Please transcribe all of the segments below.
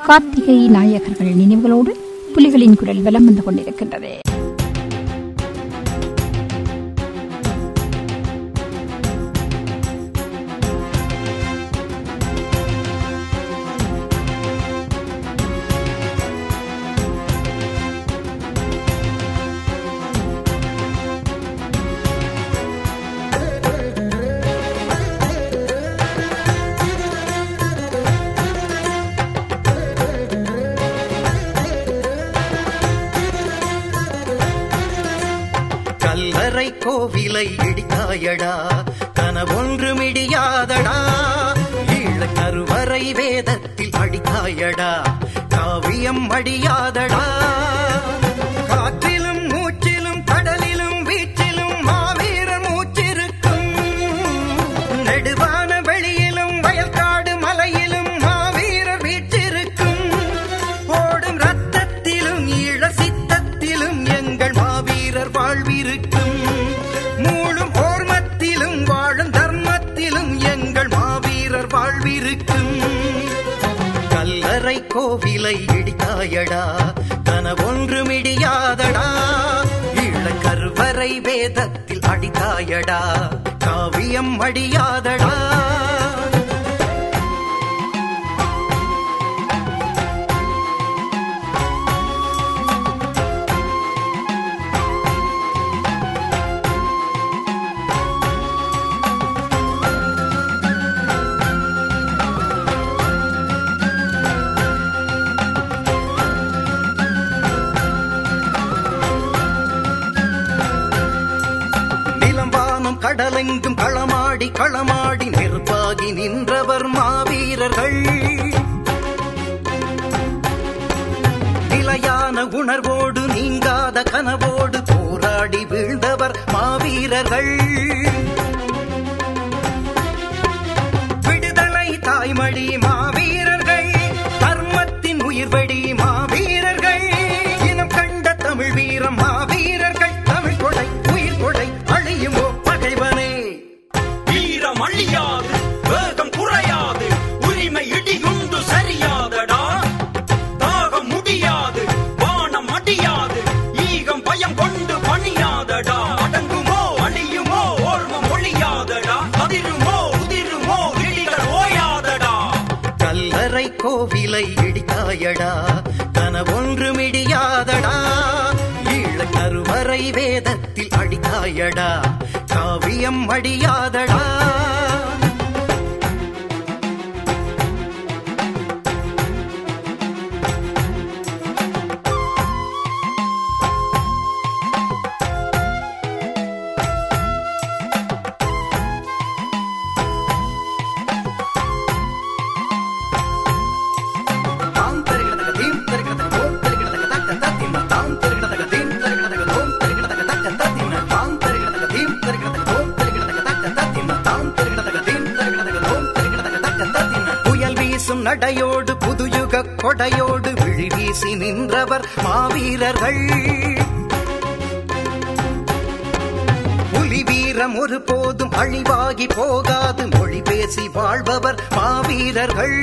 கார்த்திகை நாயகர்கள் நினைவுகளோடு புலிகளின் குரல் வலம் வந்து கொண்டிருக்கின்றது கல்லறை கோவிலை இடித்தாயடா கனவொன்று மிடியாதடா ஈழ கருவறை வேதத்தில் அடித்தாயடா காவியம் அடியாதடா காற்றிலும் மூச்சிலும் கடலிலும் வீச்சிலும் மாவீரர் மூச்சிருக்கும் நெடுவான வெளியிலும் வயல்காடு மலையிலும் மாவீரர் வீற்றிருக்கும் ஓடும் ரத்தத்திலும் ஈழ சித்தத்திலும் எங்கள் மாவீரர் வாழ்விருக்கும் மூழும் ஓர்மத்திலும் வாழும் தர்மத்திலும் எங்கள் மாவீரர் வாழ்விருக்கும் கல்லறை கோவிலை இடித்தாயடா கனவொன்று மிடியாதடா ஈழ கருவறை வேதத்தில் அடித்தாயடா காவியம் அடியாதடா நிலம்பானும் கடலெங்கும் களமாடி களமாடி நெருப்பாகி நின்றவர் மாவீரர்கள் நிலையான உணர்வோடு நீங்காத கனவோடு போராடி வீழ்ந்தவர் மாவீரர்கள் விடுதலை தாய்மடி மாவீரர்கள் தர்மத்தின் உயிர்வடி மாவீரர்கள் இனம் கண்ட தமிழ் வீரம் மாவீரர்கள் தமிழ் கொடை உயிர் கொடை அழியுமோ பகைவனே வீரம் அழியாது வேகம் குறையாது உரிமை இடியுண்டு சரியாதடா தாகம் முடியாது வானம் அடியாது ஈகம் பயம் கொண்டு பணியாதடா அடங்குமோ அழியுமோ ஓர்மம் ஒழியாதடா அதிருமோ உதிருமோ இடிகள் ஓயாதடா கல்லறை கோவிலை இடித்தாயடா கனவொன்று மிடியாதடா ஈழ கருவறை வேதத்தில் அடித்தாயடா காவியம் அடியாதடா தாம் தருகிறதக தீம் தருகிறதக தோம் தருகிறதக தக்க தத்தின தாம் தருகிறதக தீம் தருகிறதக தோம் தருகிறதக தக்க தத்தின தாம் தருகிறதக தீம் தருகிறதக தோம் தருகிறதக தக்க தத்தின தாம் தருகிறதக தீம் தருகிறதக தோம் தருகிறதக தக்க தத்தின புயல் வீசும் நடையோடு புதுயுக கொடையோடு விழி வீசி நின்றவர் மாவீரர்கள் புலி வீரம் ஒரு போதும் அழிவாகி போகாது மொழி பேசி வாழ்பவர் மாவீரர்கள்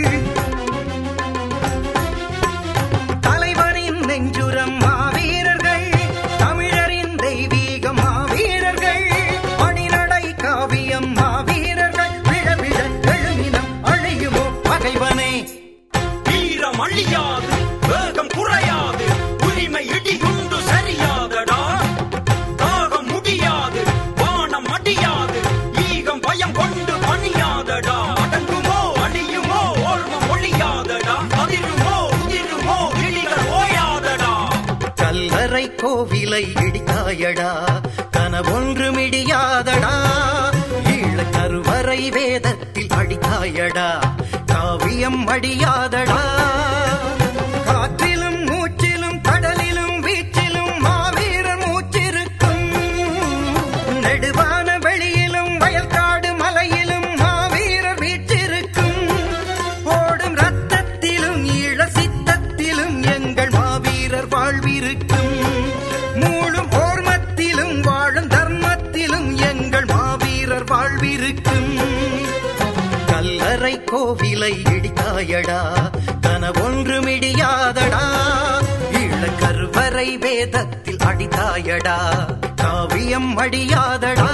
தலைவரின் நெஞ்சுரம் மாவீரர்கள் தமிழரின் தெய்வீகம் மாவீரர்கள் மணிநடை காவியம் மாவீரர்கள் விழ விழ எழுமினம் அழியுமோ பகைவனே வீரம் அழியாது வேகம் குறையாது உரிமை இடியுண்டு சரியாதடா தாகம் முடியாது வானம் அடியாது ஈகம் பயம் கொண்டு பணியாதடா அடங்குமோ அழியுமோ ஓர்மம் ஒழியாதடா அதிருமோ உதிருமோ இடிகள் ஓயாதடா கல்லறை கோவிலை இடித்தாயடா கனவொன்று மிடியாதடா ஈழ கருவறை வேதத்தில் அடித்தாயடா காவியம் அடியாதடா காற்றிலும் மூச்சிலும் கடலிலும் வீச்சிலும் மாவீரர் மூச்சிருக்கும் நெடுவான வெளியிலும் வயல்காடு மலையிலும் மாவீரர் வீற்றிருக்கும் ஓடும் ரத்தத்திலும் ஈழ சித்தத்திலும் எங்கள் மாவீரர் வாழ்விருக்கும் மூழும் ஓர்மத்திலும் வாழும் தர்மத்திலும் எங்கள் மாவீரர் வாழ்விருக்கும் கல்லறை கோவிலை இடித்தாயடா கனவொன்று மிடியாதடா ஈழக்கருவறை வேதத்தில் அடித்தாயடா காவியம் அடியாதடா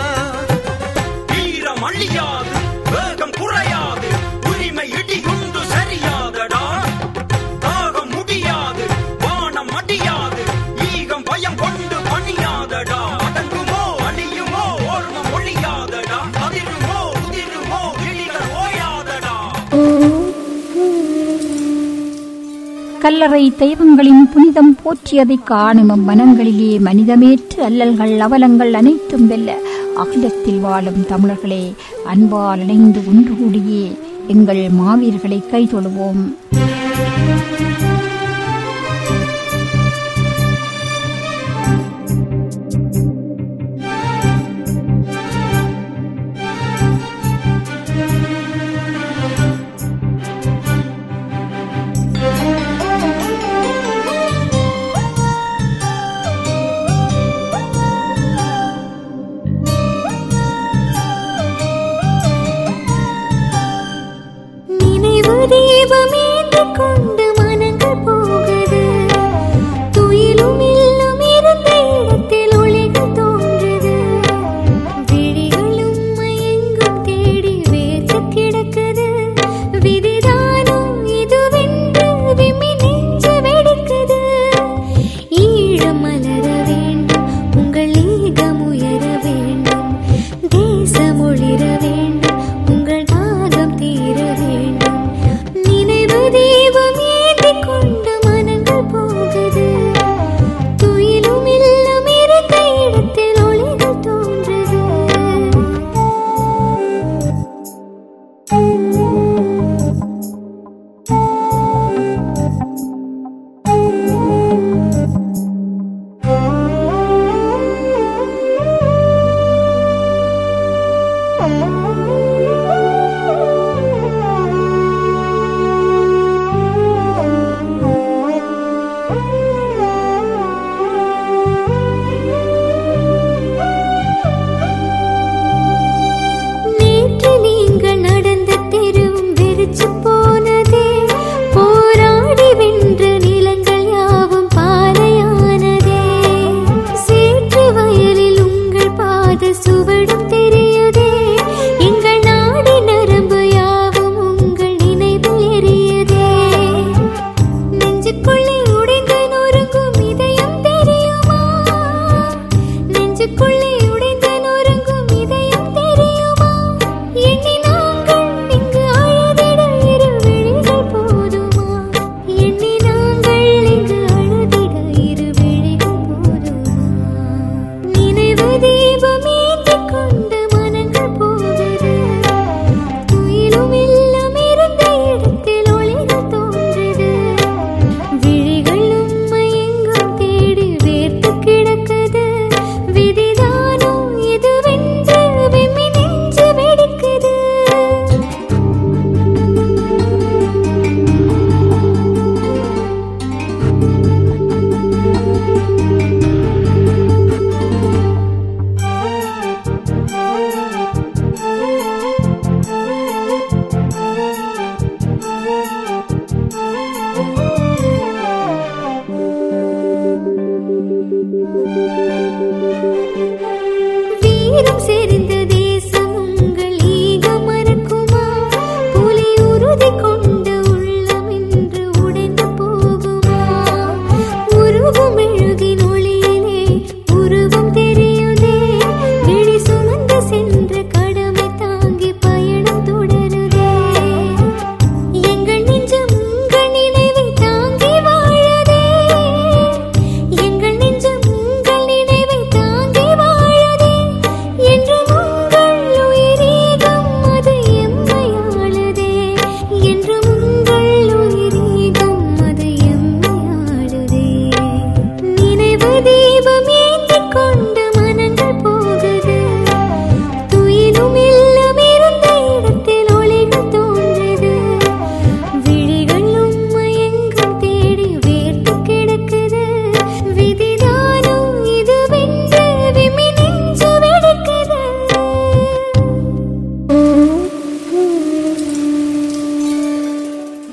வீரம் அழியாது வேகம் குறையாது உரிமை இடியுண்டு சரியாதடா தாகம் முடியாது வானம் அடியாது ஈகம் பயம் கொண்டு பணியாதடா அடங்குமோ அழியுமோ ஓர்மம் ஒழியாதடா அதிருமோ உதிருமோ இழிகள் ஓயாதடா கல்லறை தெய்வங்களின் புனிதம் போற்றியதைக் காணும் மனங்களிலே மனிதமேற்று அல்லல்கள் அவலங்கள் அனைத்தும் வெல்ல அகிலத்தில் வாழும் தமிழர்களே அன்பால் இணைந்து ஒன்று கூடியே எங்கள் மாவீர்களை கைதொழுவோம் நினைவு தீபமேந்தி கொண்டு மனங்கள் போகுது துயிலும் இல்லம் இருந்த இடத்தில் ஒளிகள் தோன்றுது விழிகளும் மயங்கும் தேடி வேர்த்து கிடக்குது விதிதானம் இதுவென்று விம்மி நெஞ்சு வெடிக்குது ஈழம் மலர வேண்டும் உங்கள் ஈகம் உயர வேண்டும் தேசம் ஒளிர வேண்டும் உங்கள் தாகம் தீர வேண்டும் நினைவு தீபம் ஏந்தி கொண்டு மனங்கள் போகுது துயிலும் இல்லம் இருந்த இடத்தில் ஒளிகள் தோன்றுது நேற்று நீங்கள் நடந்த தெருவும் வெறிச்சு போனதே போராடி வென்ற நிலங்கள் யாவும் பாறையானதே சேற்று வயலில் உங்கள் பாத சுவடும் தெரியுதே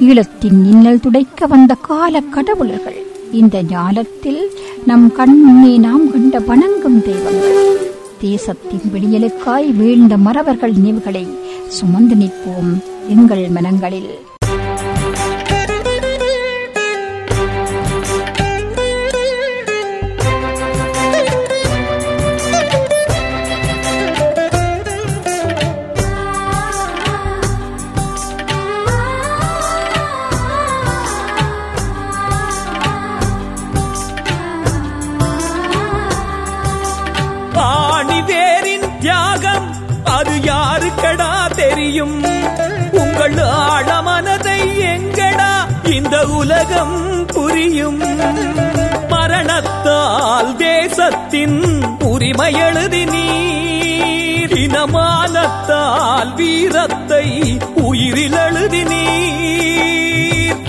ஈழத்தின் இன்னல் துடைக்க வந்த கால கடவுளர்கள் இந்த ஞாலத்தில் நம் கண் முன்னே நாம் கண்ட வணங்கும் தெய்வங்கள் தேசத்தின் விடியலுக்காய் வீழ்ந்த மறவர்கள் நினைவுகளை சுமந்து நிற்போம் எங்கள் மனங்களில் ஆணிவேரின் தியாகம் அது யாருக்கடா தெரியும் உங்கள் ஆழமனதை எங்கடா இந்த உலகம் புரியும் மரணத்தால் தேசத்தின் உரிமை எழுதி நீர் இனமானத்தால் வீரத்தை உயிரில் எழுதி நீர்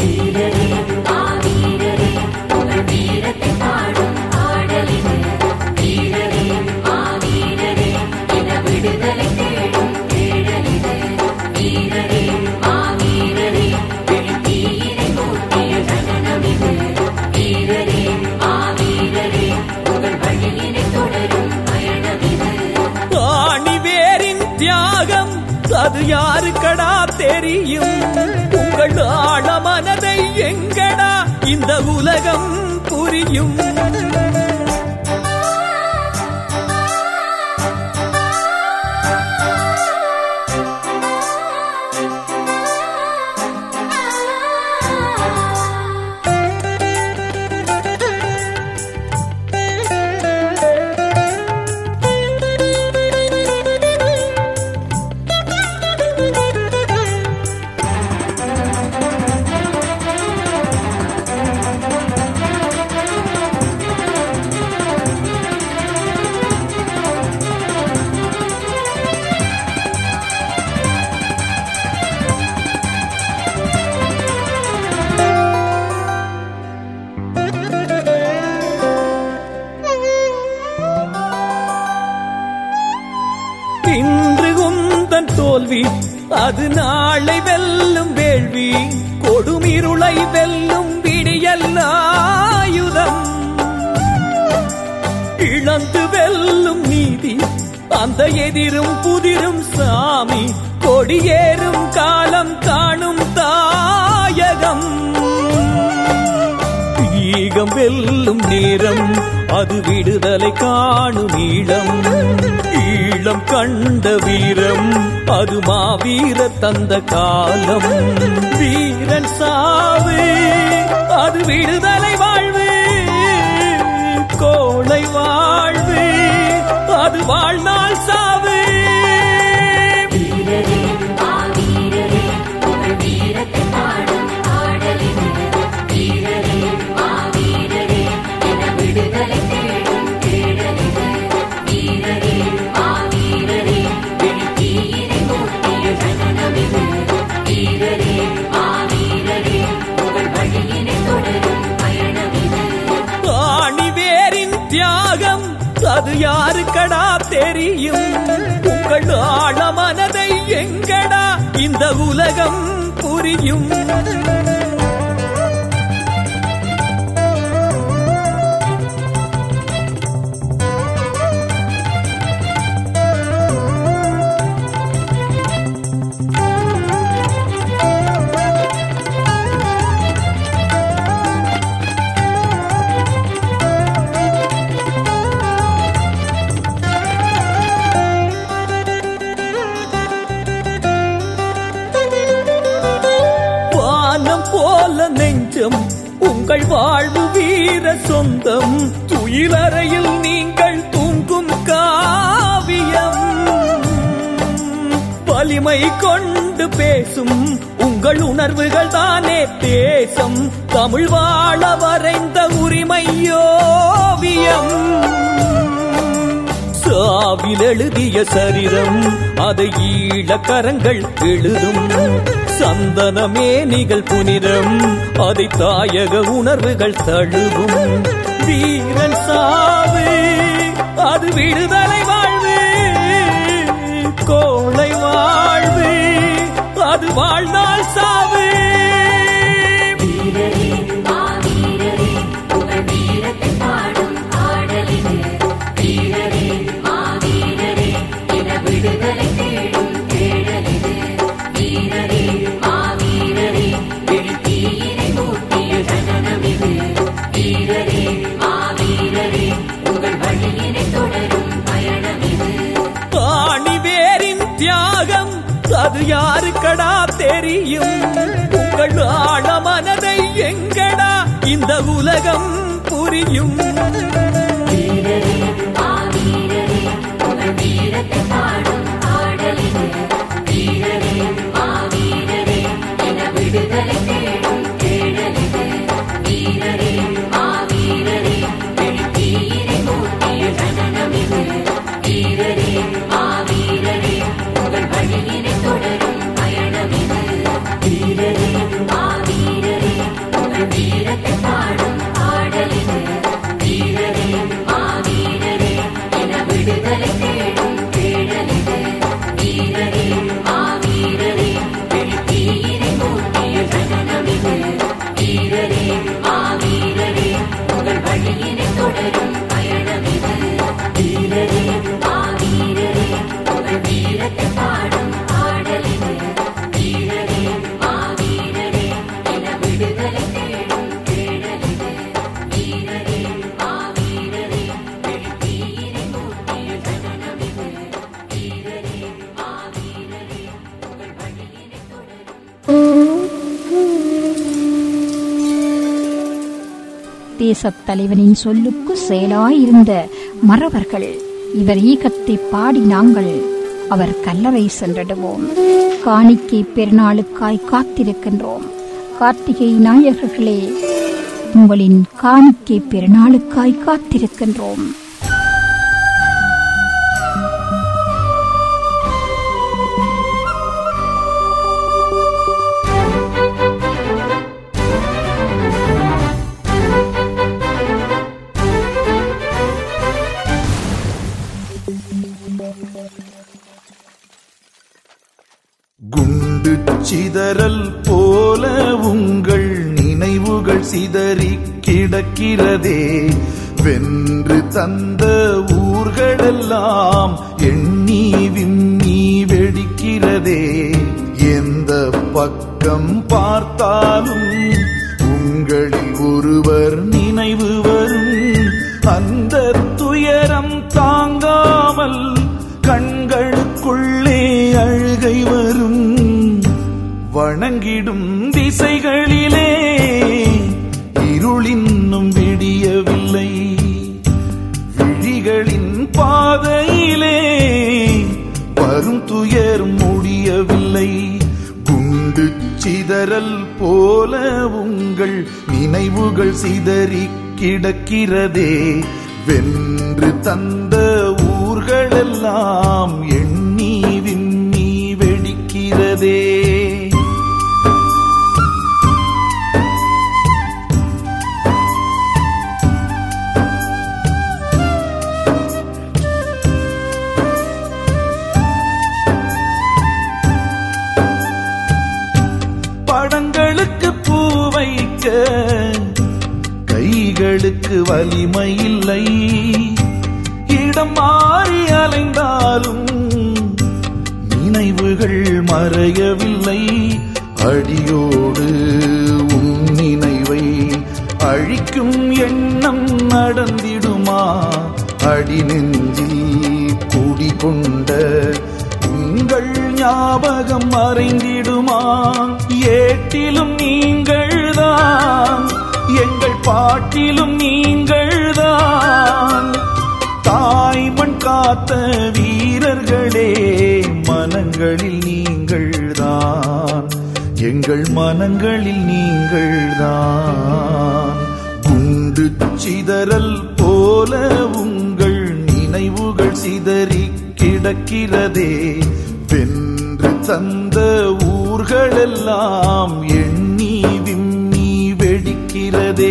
ஆணிவேரின் தியாகம் அது யாருக்கடா தெரியும் உங்கள் ஆழமனதை எங்கடா இந்த உலகம் புரியும் இன்று உந்தன் தோல்வி அது நாளை வெல்லும் வேள்வி கொடுமிருளை வெல்லும் விடியல் ஆயுதம் இழந்து வெல்லும் நீதி அந்த எதிரும் புதிரும் சாமி கொடியேறும் காலம் காணும் தாயகம் ஈகம் வெல்லும் நேரம் அது விடுதலை காணும் ஈழம் ஈழம் கண்ட வீரம் அது மாவீர தந்த காலம் வீரன் சாவு அது விடுதலை வாழ்வு கோளை வாழ்வு அது வாழ்நாள் சாவு ஆணிவேரின் தியாகம் அது யாருக்கடா தெரியும் உங்கள் ஆழமனதை எங்கடா இந்த உலகம் புரியும் வானம் போல நெஞ்சம் உங்கள் வாழ்வு வீர சொந்தம் துயிலறையில் நீங்கள் தூங்கும் காவியம் வலிமை கொண்டு பேசும் உங்கள் உணர்வுகள் தானே தேசம் தமிழ் வாழ வரைந்த உரிமையோவியம் சாவில் எழுதிய சரிதம் அதை ஈழக்கரங்கள் எழுதும் சந்தனமே நிகழ் புனிதம் அதை தாயக உணர்வுகள் தழுவும் வீரன் சாவு அது விடுதலை வாழ்வு கோளை வாழ்வு அது வாழ்நாள் சாவு தியாகம் அது யாருக்கடா தெரியும் உங்கள் ஆழ மனதை எங்கடா இந்த உலகம் புரியும் தேசத் தலைவனின் சொல்லுக்கு செயலாயிருந்த மறவர்கள் இவர் ஈகத்தை பாடி நாங்கள் அவர் கல்லறை சென்றிடுவோம் காணிக்கை பெருநாளுக்காய் காத்திருக்கின்றோம் கார்த்திகை நாயகர்களே உங்களின் காணிக்கை பெருநாளுக்காய் காத்திருக்கின்றோம் குண்டு சிதறல் போல உங்கள் நினைவுகள் சிதறி கிடக்கிறதே வென்று தந்த ஊர்களெல்லாம் எண்ணி விம்மி வெடிக்கிறதே எந்த பக்கம் பார்த்தாலும் உங்களில் ஒருவர் நினைவு வரும் அந்த துயரம் தாங்காமல் கண்களுக்குள்ளே அழுகை வரும் வணங்கிடும் திசைகளிலே இருளின்னும் விடியவில்லை விழிகளின் பாதையிலே வரும் துயர் முடியவில்லை குண்டு சிதறல் போல உங்கள் நினைவுகள் சிதறி கிடக்கிறதே வென்று தந்த ஊர்களெல்லாம் எண்ணி விம்மி வெடிக்கிறதே படங்களுக்கு பூ வைக்க கைகளுக்கு வலிமை இல்லை இடம் மாறி அலைந்தாலும் நினைவுகள் மறையவில்லை அடியோடு உன் நினைவை அழிக்கும் எண்ணம் நடந்திடுமா அடி நெஞ்சில் குடிகொண்ட உங்கள் ஞாபகம் மறைந்திடுமா ஏட்டிலும் நீங்கள்தான் எங்கள் பாட்டிலும் நீங்கள்தான் தாய்மண் காத்த வீரர்களே மனங்களில் நீங்கள்தான் எங்கள் மனங்களில் நீங்கள்தான் குண்டு சிதறல் போல உங்கள் நினைவுகள் சிதறி கிடக்கிறதே வென்று தந்த ஊர்களெல்லாம் எண்ணி விம்மி வெடிக்கிறதே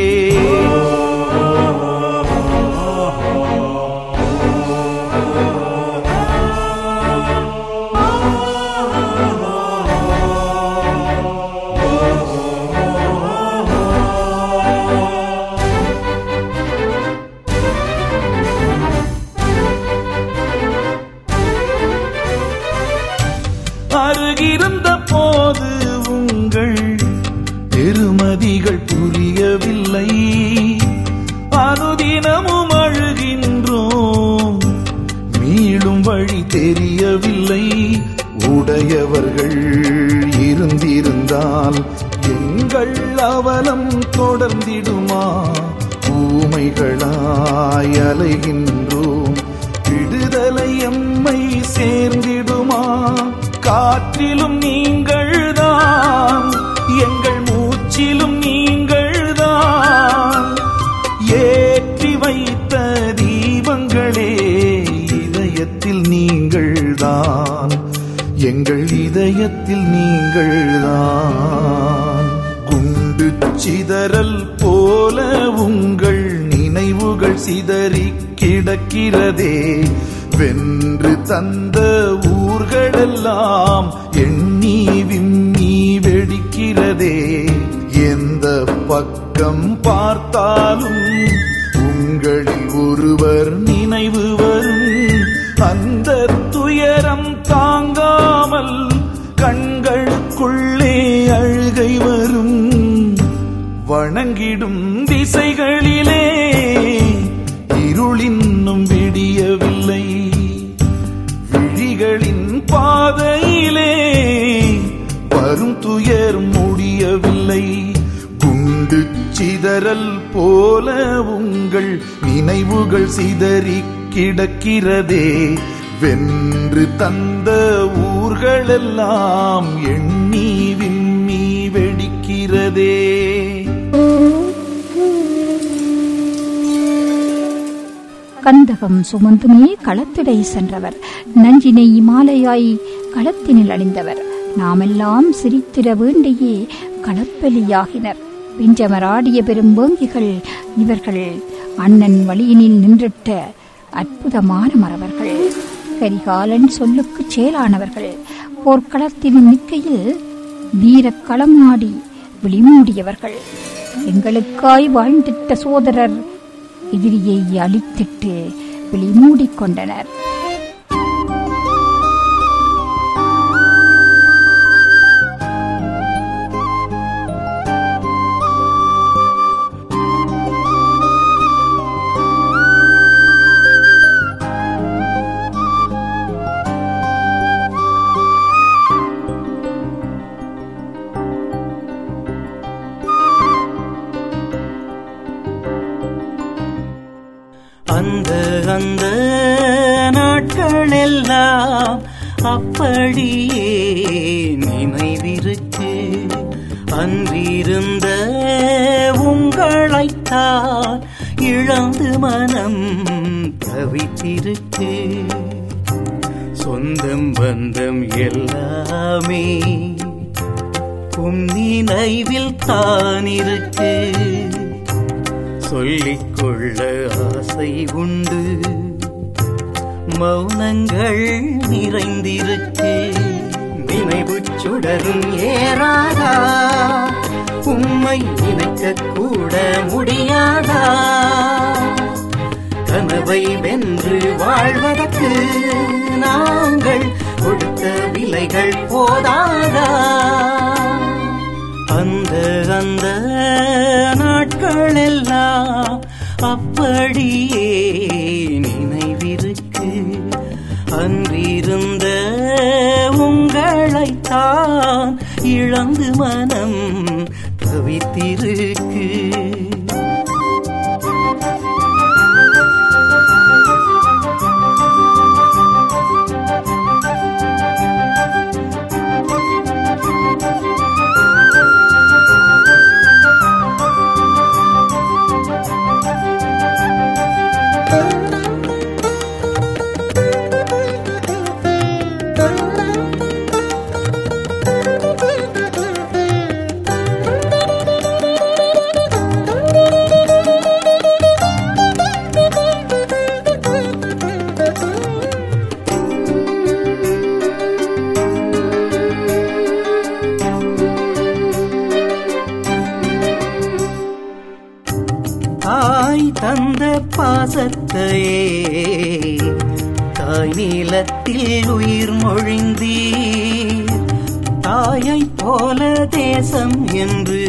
அருகிருந்த போது உங்கள் பெருமதிகள் புரியவில்லை அனுதினமும் அழுகின்றோம் மீளும் வழி தெரியவில்லை முடியவில்லை உடையவர்கள் இருந்திருந்தால் எங்கள் அவலம் தொடர்ந்திடுமா ஊமைகளாய் அலைகின்றோம் விடுதலை எம்மை சேர்ந்திடுமா காற்றிலும் நீங்கள்தான் எங்கள் மூச்சிலும் நீங்கள்தான் ஏற்றி வைத்த தீபங்களே இதயத்தில் நீங்கள்தான் எங்கள் இதயத்தில் நீங்கள்தான் குண்டு சிதறல் போல உங்கள் நினைவுகள் சிதறி கிடக்கிறதே வென்று தந்த ஊர்களெல்லாம் எண்ணி விம்மி வெடிக்கிறதே எந்த பக்கம் பார்த்தாலும் உங்களில் ஒருவர் நினைவு வரும் அந்த துயரம் தாங்காமல் கண்களுக்குள்ளே அழுகை வரும் வணங்கிடும் திசைகளிலே இருளின்னும் விடியவில்லை விழிகளின் பாதையிலே வரும் துயர் முடியவில்லை குண்டு சிதறல் போல உங்கள் நினைவுகள் சிதறி கிடக்கிறதே வென்று தந்த ஊர்களெல்லாம் எண்ணி விம்மி வெடிக்கிறதே கந்தகம் சுமந்துமே களத்திடை சென்றவர் நஞ்சினை மாலையாய் களத்தினில் அணிந்தவர் நாமெல்லாம் சிரித்திட வேண்டியே களப்பலியாகினர் பிஞ்சமராடிய பெரும் வேங்கிகள் இவர்கள் அண்ணன் வழியினில் நின்றிட்ட அற்புதமான மறவர்கள் கரிகாலன் சொல்லுக்கு செயலானவர்கள் போர்க்களத்தில் நிற்கையில் வீரக் களமாடி விழிமூடியவர்கள் எங்களுக்காய் வாழ்ந்திட்ட சோதரர் எதிரியை அழித்திட்டு விழிமூடிக் கொண்டனர் அந்த அந்த நாட்கள் எல்லாம் அப்படியே நினைவிருக்கு அன்றிருந்த உங்களைத்தான் இழந்து மனம் தவித்திருக்கு சொந்தம் பந்தம் எல்லாமே உம் நினைவில் தான் இருக்கு சொல்லிக்கொள்ள ஆசை உண்டு மௌனங்கள் நிறைந்திருக்கு நினைவுச் சுடரும் ஏறாதா உம்மை நினைக்க கூட முடியாதா கனவை வென்று வாழ்வதற்கு நாங்கள் கொடுத்த விலைகள் போதாதா அந்த அந்த நாட்கள் எல்லாம் அப்படியே நினைவிருக்கு அன்றிருந்த உங்களைத்தான் இழந்து மனம் தவித்திருக்கு தாய் தந்த பாசத்தையே தாய் நீலத்தில் உயிர் மொழிந்தீர் தாயைப் போல தேசம் என்று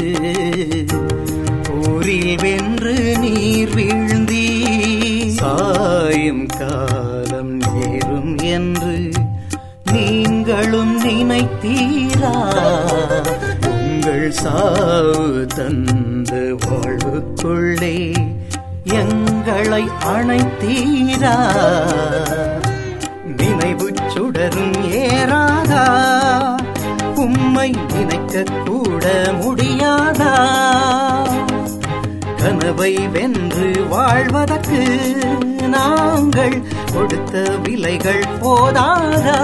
ஊரில் வென்று நீர் வீழ்ந்தீர் சாயும் காலம் நேரும் என்று நீங்களும் நினைத்தீரா உங்கள் சாவு தந்த வாழ்வுக்குள்ளே எங்களை அணைத்தீரா நினைவு சுடரும் ஏறாதா உம்மை நினைக்க கூட முடியாதா கனவை வென்று வாழ்வதற்கு நாங்கள் கொடுத்த விலைகள் போதாதா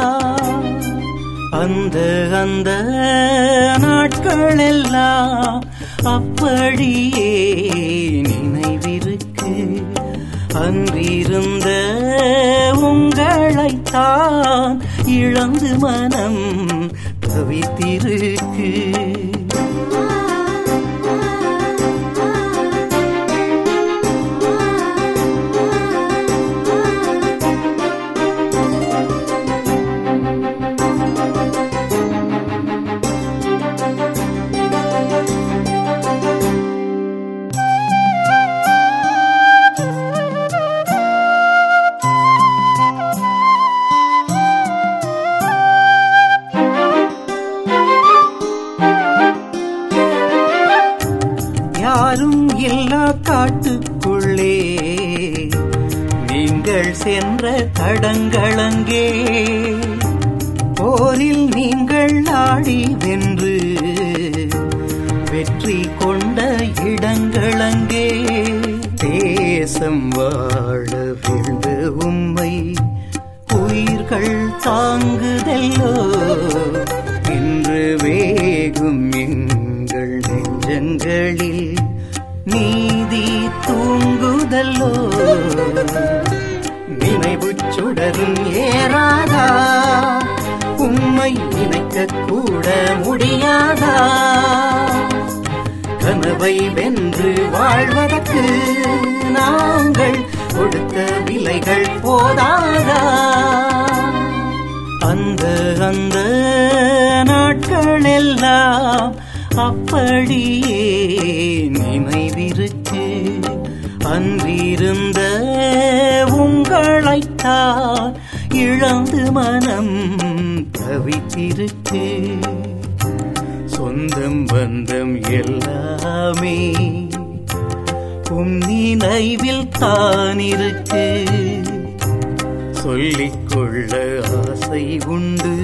அந்த அந்த நாட்கள் எல்லாம் அப்படியே நினைவிருக்கு அன்றிருந்த உங்களைத்தான் இழந்து மனம் தவித்திருக்கு யாரும் இல்லா காட்டுக்குள்ளே நீங்கள் சென்ற தடங்களங்கே போரில் நீங்கள் ஆடி வென்று வெற்றி கொண்ட இடங்களங்கே தேசம் வாழ வீழ்ந்த உம்மை உயிர்கள் தாங்குதல்லோ இன்று வேகும் எங்கள் நெஞ்சங்களில் நீதி தூங்குதல்லோ நினைவு சுடரும் ஏறாதா உம்மை நினைக்க கூட முடியாதா கனவை வென்று வாழ்வதற்கு நாங்கள் கொடுத்த விலைகள் போதாதா அந்த அந்த நாட்கள் எல்லாம் அப்படியே நினைவிருக்கு அன்றிருந்த உங்களைத்தான் இழந்து மனம் தவித்திருக்கு சொந்தம் பந்தம் எல்லாமே உம் நினைவில் தான் இருக்கு சொல்லிக்கொள்ள ஆசை உண்டு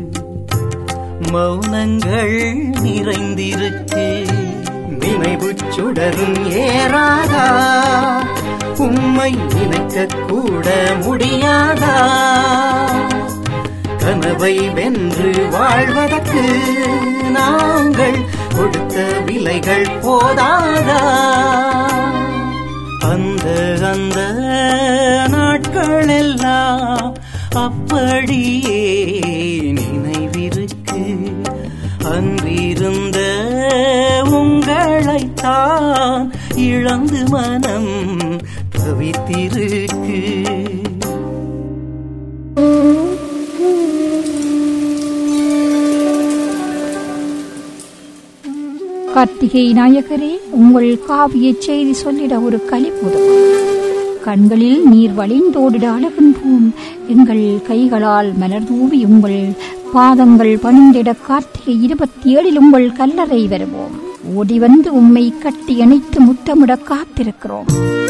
மௌனங்கள் நிறைந்திருக்கு நினைவு சுடரும் ஏறாதா உம்மை நினைக்க கூட முடியாதா கனவை வென்று வாழ்வதற்கு நாங்கள் கொடுத்த விலைகள் போதாதா அந்த அந்த நாட்கள் எல்லாம் அப்படியே நினைவிருக்கு அன்றிருந்த உங்களைத்தான் இழந்து மனம் தவித்திருக்கு கார்த்திகை நாயகரே உங்கள் காவிய செய்தி சொல்லிட ஒரு கலிப்புதம் கண்களில் நீர் வழிந்தோடிட அழகின்றோம் எங்கள் கைகளால் மலர் தூவி உங்கள் பாதங்கள் பணிந்திட கார்த்திகை இருபத்தி ஏழில் உங்கள் கல்லறை வருவோம் ஓடி வந்து உம்மை கட்டி அணைத்து முத்தமிட காத்திருக்கிறோம்